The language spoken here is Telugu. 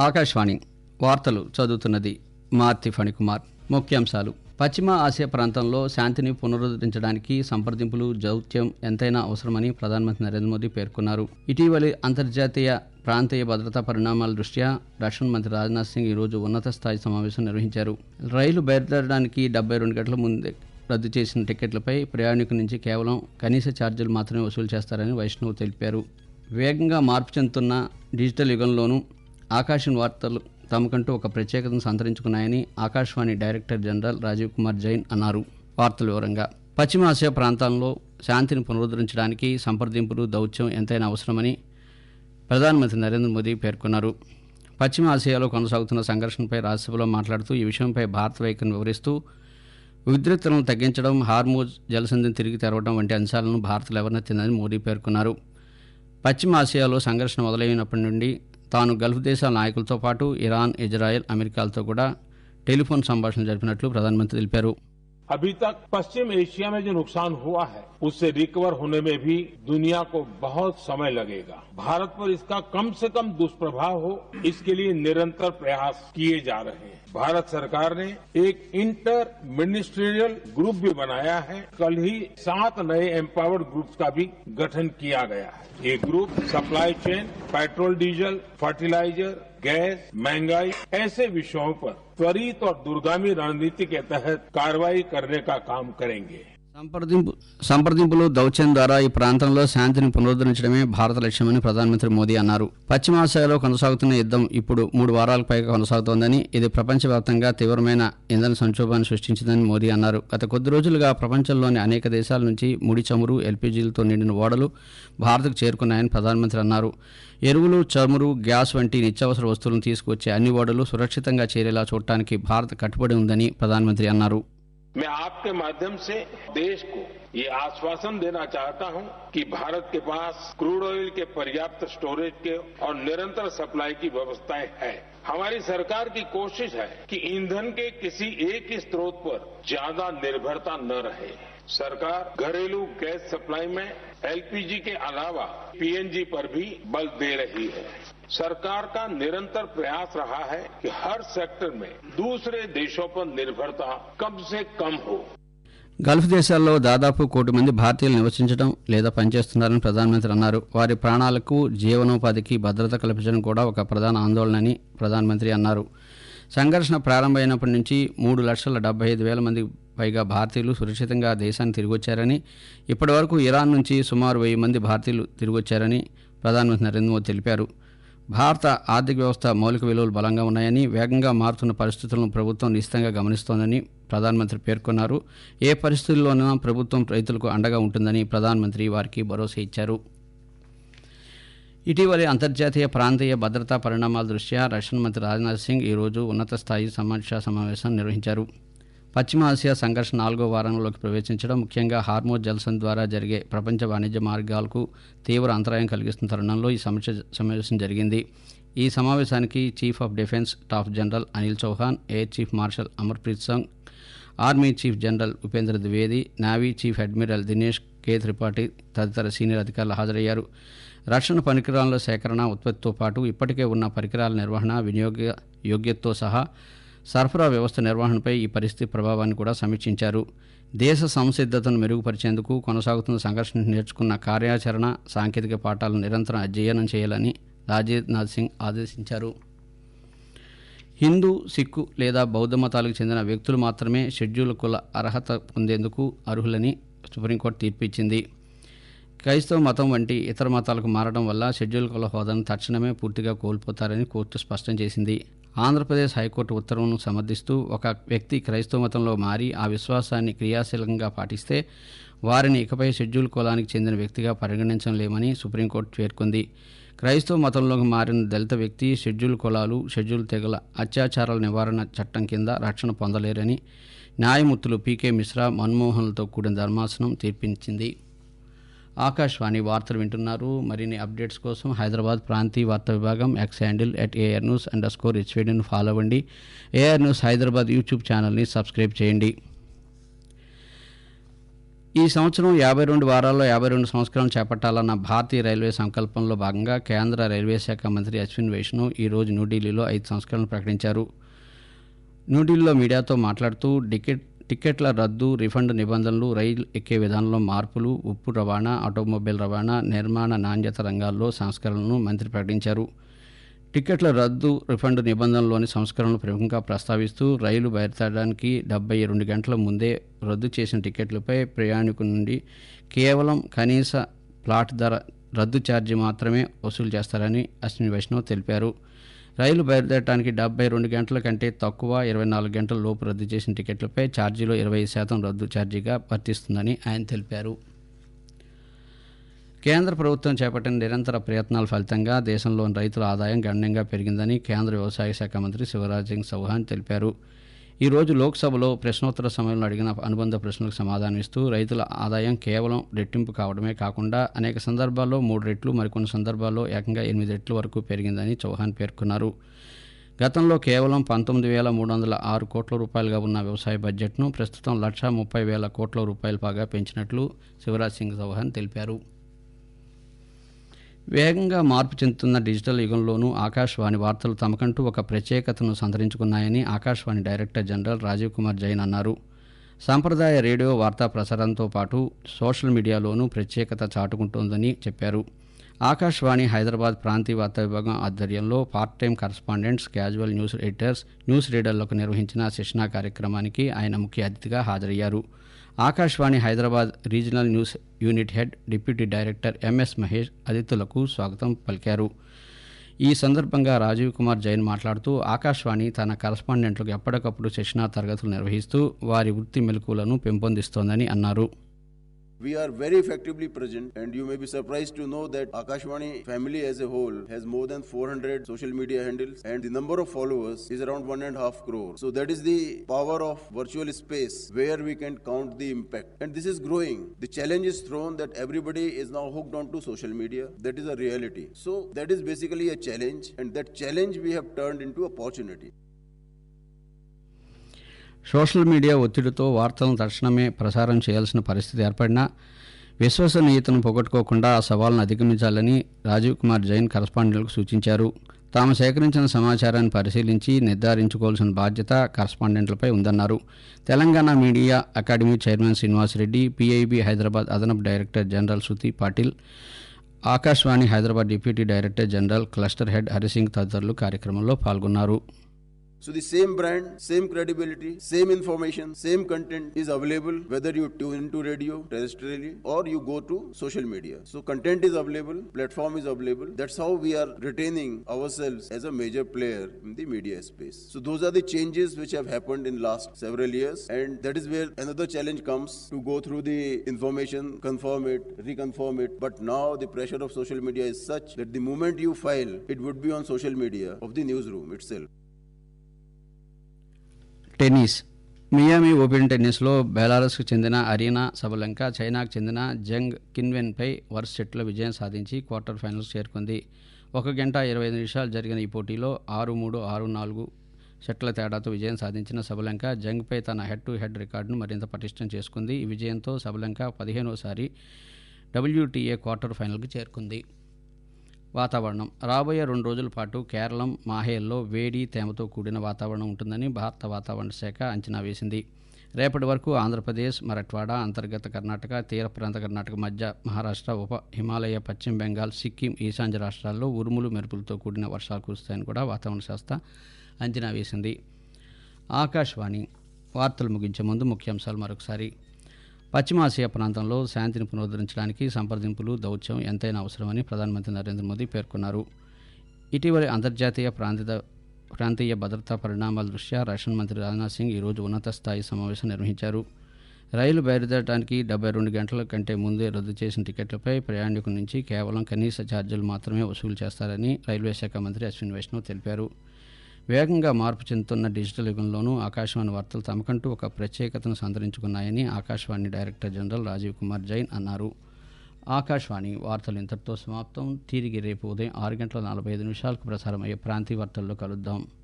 ఆకాశవాణి వార్తలు చదువుతున్నది మార్తి ఫణికుమార్ ముఖ్యాంశాలు పశ్చిమ ఆసియా ప్రాంతంలో శాంతిని పునరుద్ధరించడానికి సంప్రదింపులు దౌత్యం ఎంతైనా అవసరమని ప్రధానమంత్రి నరేంద్ర మోదీ పేర్కొన్నారు ఇటీవలి అంతర్జాతీయ ప్రాంతీయ భద్రతా పరిణామాల దృష్ట్యా రక్షణ మంత్రి రాజ్నాథ్ సింగ్ ఈరోజు ఉన్నత స్థాయి సమావేశం నిర్వహించారు రైలు బయలుదేరడానికి డెబ్బై రెండు గంటల ముందే రద్దు చేసిన టికెట్లపై ప్రయాణికుల నుంచి కేవలం కనీస ఛార్జీలు మాత్రమే వసూలు చేస్తారని వైష్ణవ్ తెలిపారు వేగంగా మార్పు చెందుతున్న డిజిటల్ యుగంలోనూ ఆకాశం వార్తలు తమకంటూ ఒక ప్రత్యేకతను సంతరించుకున్నాయని ఆకాశవాణి డైరెక్టర్ జనరల్ రాజీవ్ కుమార్ జైన్ అన్నారు వార్తల వివరంగా పశ్చిమ ఆసియా ప్రాంతాల్లో శాంతిని పునరుద్ధరించడానికి సంప్రదింపులు దౌత్యం ఎంతైనా అవసరమని ప్రధానమంత్రి నరేంద్ర మోదీ పేర్కొన్నారు పశ్చిమ ఆసియాలో కొనసాగుతున్న సంఘర్షణపై రాజ్యసభలో మాట్లాడుతూ ఈ విషయంపై భారత వైఖరిని వివరిస్తూ ఉద్రిక్తలను తగ్గించడం హార్మోజ్ జలసంధిని తిరిగి తెరవడం వంటి అంశాలను భారత్ లేవనెత్తిందని మోదీ పేర్కొన్నారు పశ్చిమ ఆసియాలో సంఘర్షణ మొదలైనప్పటి నుండి తాను గల్ఫ్ దేశాల నాయకులతో పాటు ఇరాన్ ఇజ్రాయెల్ అమెరికాలతో కూడా టెలిఫోన్ సంభాషణ జరిపినట్లు ప్రధానమంత్రి తెలిపారు अभी तक पश्चिम एशिया में जो नुकसान हुआ है उससे रिकवर होने में भी दुनिया को बहुत समय लगेगा भारत पर इसका कम से कम दुष्प्रभाव हो इसके लिए निरंतर प्रयास किए जा रहे हैं भारत सरकार ने एक इंटर मिनिस्ट्रियल ग्रुप भी बनाया है कल ही सात नए एम्पावर्ड ग्रुप्स का भी गठन किया गया है ये group supply chain petrol diesel fertiliser gas महंगाई ऐसे विषयों पर त्वरित और दूरगामी रणनीति के तहत कार्रवाई करने का काम करेंगे సంప్రదింపు సంప్రదింపులు దౌత్యం ద్వారా ఈ ప్రాంతంలో శాంతిని పునరుద్ధరించడమే భారత లక్ష్యమని ప్రధానమంత్రి మోదీ అన్నారు పశ్చిమాసియాలో కొనసాగుతున్న యుద్ధం ఇప్పుడు మూడు వారాలకు పైగా కొనసాగుతోందని ఇది ప్రపంచవ్యాప్తంగా తీవ్రమైన ఇంధన సంక్షోభాన్ని సృష్టించిందని మోదీ అన్నారు గత కొద్ది రోజులుగా ప్రపంచంలోని అనేక దేశాల నుంచి ముడి చమురు ఎల్పీజీలతో నిండిన ఓడలు భారత్కు చేరుకున్నాయని ప్రధానమంత్రి అన్నారు ఎరువులు చమురు గ్యాస్ వంటి నిత్యావసర వస్తువులను తీసుకువచ్చే అన్ని ఓడలు సురక్షితంగా చేరేలా చూడటానికి భారత్ కట్టుబడి ఉందని ప్రధానమంత్రి అన్నారు मैं आपके माध्यम से देश को ये आश्वासन देना चाहता हूं कि भारत के पास क्रूड ऑयल के पर्याप्त स्टोरेज के और निरंतर सप्लाई की व्यवस्थाएं है हमारी सरकार की कोशिश है कि ईंधन के किसी एक ही स्रोत पर ज्यादा निर्भरता न रहे सरकार घरेलू गैस सप्लाई में एलपीजी के अलावा पीएनजी पर भी बल दे रही है सरकार का निरंतर प्रयास रहा है कि हर सेक्टर में दूसरे देशों पर निर्भरता कम से कम हो గల్ఫ్ దేశాల్లో దాదాపు కోటి మంది భారతీయులు నివసించడం లేదా పనిచేస్తున్నారని ప్రధానమంత్రి అన్నారు వారి ప్రాణాలకు జీవనోపాధికి భద్రత కల్పించడం కూడా ఒక ప్రధాన ఆందోళనని ప్రధానమంత్రి అన్నారు సంఘర్షణ ప్రారంభమైనప్పటి నుంచి మూడు లక్షల డెబ్బై ఐదు వేల మంది పైగా భారతీయులు సురక్షితంగా దేశానికి తిరిగొచ్చారని ఇప్పటివరకు ఇరాన్ నుంచి సుమారు వెయ్యి మంది భారతీయులు తిరిగొచ్చారని ప్రధానమంత్రి నరేంద్ర మోదీ తెలిపారు భారత ఆర్థిక వ్యవస్థ మౌలిక విలువలు బలంగా ఉన్నాయని వేగంగా మారుతున్న పరిస్థితులను ప్రభుత్వం నిశ్చితంగా గమనిస్తోందని ప్రధానమంత్రి పేర్కొన్నారు ఏ పరిస్థితుల్లోనైనా ప్రభుత్వం రైతులకు అండగా ఉంటుందని ప్రధానమంత్రి వారికి భరోసా ఇచ్చారు ఇటీవలి అంతర్జాతీయ ప్రాంతీయ భద్రతా పరిణామాల దృష్ట్యా రక్షణ మంత్రి రాజ్నాథ్ సింగ్ ఈరోజు ఉన్నత స్థాయి సమీక్షా సమావేశం నిర్వహించారు పశ్చిమ ఆసియా సంఘర్షణ నాలుగో వారంలోకి ప్రవేశించడం ముఖ్యంగా హార్మోజ్ జల్సన్ ద్వారా జరిగే ప్రపంచ వాణిజ్య మార్గాలకు తీవ్ర అంతరాయం కలిగిస్తున్న తరుణంలో ఈ సమీక్ష సమావేశం జరిగింది ఈ సమావేశానికి chief of defence staff general Anil Chauhan air chief marshal Amarpreet Singh army chief general Upendra Dwivedi navy chief admiral Dinesh K Tripathi తదితర సీనియర్ అధికారులు హాజరయ్యారు రక్షణ పరికరాల సేకరణ ఉత్పత్తితో పాటు ఇప్పటికే ఉన్న పరికరాల నిర్వహణ వినియోగ యోగ్యతతో సహా సరఫరా వ్యవస్థ నిర్వహణపై ఈ పరిస్థితి ప్రభావాన్ని కూడా సమీక్షించారు దేశ సంసిద్ధతను మెరుగుపరిచేందుకు కొనసాగుతున్న సంఘర్షణ నేర్చుకున్న కార్యాచరణ సాంకేతిక పాఠాలను నిరంతరం అధ్యయనం చేయాలని రాజ్నాథ్ సింగ్ ఆదేశించారు హిందూ సిక్కు లేదా బౌద్ధ మతాలకు చెందిన వ్యక్తులు మాత్రమే షెడ్యూల్ కుల అర్హత పొందేందుకు అర్హులని సుప్రీంకోర్టు తీర్పు ఇచ్చింది క్రైస్తవ మతం వంటి ఇతర మతాలకు మారడం వల్ల షెడ్యూల్ కుల హోదాను తక్షణమే పూర్తిగా కోల్పోతారని కోర్టు స్పష్టం చేసింది ఆంధ్రప్రదేశ్ హైకోర్టు ఉత్తర్వులను సమర్థిస్తూ ఒక వ్యక్తి క్రైస్తవ మతంలో మారి ఆ విశ్వాసాన్ని క్రియాశీలంగా పాటిస్తే వారిని ఇకపై షెడ్యూల్ కులానికి చెందిన వ్యక్తిగా పరిగణించలేమని సుప్రీంకోర్టు పేర్కొంది క్రైస్తవ మతంలోకి మారిన దళిత వ్యక్తి షెడ్యూల్ కులాలు షెడ్యూల్ తెగల అత్యాచారాల నివారణ చట్టం కింద రక్షణ పొందలేరని న్యాయమూర్తులు పీకే మిశ్రా మన్మోహన్లతో కూడిన ధర్మాసనం తీర్పించింది ఆకాశవాణి వార్తలు వింటున్నారు మరిన్ని అప్డేట్స్ కోసం హైదరాబాద్ ప్రాంతీయ వార్తా విభాగం X handle at AR news underscore హెచ్వేడిని ఫాలో అవ్వండి ఏఆర్ న్యూస్ హైదరాబాద్ యూట్యూబ్ ఛానల్ని సబ్స్క్రైబ్ చేయండి ఈ సంవత్సరం యాభై రెండు వారాల్లో యాభై రెండు సంస్కరణలు చేపట్టాలన్న భారతీయ రైల్వే సంకల్పంలో భాగంగా కేంద్ర రైల్వే శాఖ మంత్రి అశ్విన్ వైష్ణవ్ ఈరోజు న్యూఢిల్లీలో ఐదు సంస్కరణలు ప్రకటించారు న్యూఢిల్లీలో మీడియాతో మాట్లాడుతూ టికెట్ టికెట్ల రద్దు రిఫండ్ నిబంధనలు రైలు ఎక్కే విధానంలో మార్పులు ఉప్పు రవాణా ఆటోమొబైల్ రవాణా నిర్మాణ నాణ్యత రంగాల్లో సంస్కరణలను మంత్రి ప్రకటించారు టికెట్ల రద్దు రిఫండ్ నిబంధనలోని సంస్కరణలు ప్రముఖంగా ప్రస్తావిస్తూ రైలు బయలుదేరడానికి డెబ్బై రెండు గంటల ముందే రద్దు చేసిన టికెట్లపై ప్రయాణికుల నుండి కేవలం కనీస ప్లాట్ ధర రద్దు ఛార్జీ మాత్రమే వసూలు చేస్తారని అశ్విని వైష్ణవ్ తెలిపారు రైలు బయలుదేరడానికి డెబ్బై రెండు గంటల కంటే తక్కువ ఇరవై నాలుగు గంటల లోపు రద్దు చేసిన టికెట్లపై ఛార్జీలో ఇరవై శాతం రద్దు ఛార్జీగా వర్తిస్తుందని ఆయన తెలిపారు కేంద్ర ప్రభుత్వం చేపట్టిన నిరంతర ప్రయత్నాల ఫలితంగా దేశంలోని రైతుల ఆదాయం గణనీయంగా పెరిగిందని కేంద్ర వ్యవసాయ శాఖ మంత్రి శివరాజ్ సింగ్ చౌహాన్ తెలిపారు ఈ రోజు లోక్సభలో ప్రశ్నోత్తర సమయంలో అడిగిన అనుబంధ ప్రశ్నలకు సమాధానమిస్తూ రైతుల ఆదాయం కేవలం రెట్టింపు కావడమే కాకుండా అనేక సందర్భాల్లో మూడు రెట్లు మరికొన్ని సందర్భాల్లో ఏకంగా ఎనిమిది రెట్ల వరకు పెరిగిందని చౌహాన్ పేర్కొన్నారు గతంలో కేవలం పంతొమ్మిది వేల మూడు వందల ఆరు కోట్ల రూపాయలుగా ఉన్న వ్యవసాయ బడ్జెట్ను ప్రస్తుతం లక్ష ముప్పై వేల కోట్ల రూపాయల బాగా పెంచినట్లు శివరాజ్ సింగ్ చౌహాన్ తెలిపారు వేగంగా మార్పు చెందుతున్న డిజిటల్ యుగంలోనూ ఆకాశవాణి వార్తలు తమకంటూ ఒక ప్రత్యేకతను సంతరించుకున్నాయని ఆకాశవాణి డైరెక్టర్ జనరల్ రాజీవ్ కుమార్ జైన్ అన్నారు సాంప్రదాయ రేడియో వార్తా ప్రసారంతో పాటు సోషల్ మీడియాలోనూ ప్రత్యేకత చాటుకుంటోందని చెప్పారు ఆకాశవాణి హైదరాబాద్ ప్రాంతీయ వార్తా విభాగం ఆధ్వర్యంలో part time correspondents casual news editors news రీడర్లకు నిర్వహించిన శిక్షణా కార్యక్రమానికి ఆయన ముఖ్య అతిథిగా హాజరయ్యారు Akashvani Hyderabad regional news unit head deputy director MS Mahesh అతిథులకు స్వాగతం పలికారు ఈ సందర్భంగా రాజీవ్ కుమార్ జైన్ మాట్లాడుతూ ఆకాశవాణి తన కరస్పాండెంట్లకు ఎప్పటికప్పుడు శిక్షణా తరగతులు నిర్వహిస్తూ వారి వృత్తి మెలకువలను పెంపొందిస్తోందని అన్నారు We are very effectively present, and you may be surprised to know that Akashvani family as a whole has more than 400 social media handles, and the number of followers is around one and a half crore. So that is the power of virtual space where we can count the impact, and this is growing. The challenge is thrown that everybody is now hooked onto social media. That is a reality. So that is basically a challenge, and that challenge we have turned into opportunity. Social media ఒత్తిడితో వార్తలను తక్షణమే ప్రసారం చేయాల్సిన పరిస్థితి ఏర్పడినా విశ్వసనీయతను పోగొట్టుకోకుండా ఆ సవాల్ను అధిగమించాలని రాజీవ్ కుమార్ జైన్ కరస్పాండెంట్లకు సూచించారు తాము సేకరించిన సమాచారాన్ని పరిశీలించి నిర్ధారించుకోవాల్సిన బాధ్యత కరస్పాండెంట్లపై ఉందన్నారు Telangana media academy chairman Srinivasareddy PIB Hyderabad అదనపు director general Shruti Patil Akashvani Hyderabad deputy director general cluster head Harisingh తదితరులు కార్యక్రమంలో పాల్గొన్నారు So the same brand, same credibility, same information, same content is available whether you tune into radio terrestrially or you go to social media. So content is available, platform is available. That's how we are retaining ourselves as a major player in the media space. So those are the changes which have happened in last several years and that is where another challenge comes to go through the information, confirm it, reconfirm it. But now the pressure of social media is such that the moment you file, it would be on social media of the newsroom itself. Tennis Miami open టెన్నిస్లో బెలారస్కు చెందిన అరీనా సబలంక చైనాకు చెందిన జంగ్ కిన్వెన్పై వరుస సెట్లో విజయం సాధించి క్వార్టర్ ఫైనల్స్ చేరుకుంది ఒక గంట ఇరవై ఐదు నిమిషాలు జరిగిన ఈ పోటీలో ఆరు మూడు ఆరు నాలుగు సెట్ల తేడాతో విజయం సాధించిన సబలంక జంగ్పై తన హెడ్ టు హెడ్ రికార్డును మరింత పటిష్టం చేసుకుంది ఈ విజయంతో సబలంక పదిహేనోసారి డబ్ల్యూటీఏ క్వార్టర్ ఫైనల్కి చేరుకుంది వాతావరణం రాబోయే రెండు రోజుల పాటు కేరళం మాహేల్లో వేడి తేమతో కూడిన వాతావరణం ఉంటుందని భారత వాతావరణ శాఖ అంచనా వేసింది రేపటి వరకు ఆంధ్రప్రదేశ్ మరఠ్వాడా అంతర్గత కర్ణాటక తీర ప్రాంత కర్ణాటక మధ్య మహారాష్ట్ర ఉప హిమాలయ పశ్చిమ బెంగాల్ సిక్కిం ఈశాన్య రాష్ట్రాల్లో ఉరుములు మెరుపులతో కూడిన వర్షాలు కురుస్తాయని కూడా వాతావరణ శాస్త్ర అంచనా వేసింది ఆకాశవాణి వార్తలు ముగించే ముందు ముఖ్యాంశాలు మరొకసారి పశ్చిమాసియా ప్రాంతంలో శాంతిని పునరుద్ధరించడానికి సంప్రదింపులు దౌత్యం ఎంతైనా అవసరమని ప్రధానమంత్రి నరేంద్ర మోదీ పేర్కొన్నారు ఇటీవలి అంతర్జాతీయ ప్రాంతీయ ప్రాంతీయ భద్రతా పరిణామాల దృష్ట్యా రక్షణ మంత్రి రాజ్నాథ్ సింగ్ ఈరోజు ఉన్నత స్థాయి సమావేశం నిర్వహించారు రైలు బయలుదేరడానికి డెబ్బై రెండు గంటల కంటే ముందే రద్దు చేసిన టికెట్లపై ప్రయాణికుల నుంచి కేవలం కనీస ఛార్జీలు మాత్రమే వసూలు చేస్తారని రైల్వే శాఖ మంత్రి అశ్విన్ వైష్ణవ్ తెలిపారు వేగంగా మార్పు చెందుతున్న డిజిటల్ యుగంలోనూ ఆకాశవాణి వార్తలు తమకంటూ ఒక ప్రత్యేకతను సంతరించుకున్నాయని ఆకాశవాణి డైరెక్టర్ జనరల్ రాజీవ్ కుమార్ జైన్ అన్నారు ఆకాశవాణి వార్తలు ఇంతటితో సమాప్తం తిరిగి రేపు ఉదయం ఆరు గంటల నలభై ఐదు నిమిషాలకు ప్రసారమయ్యే ప్రాంతీయ వార్తల్లో కలుద్దాం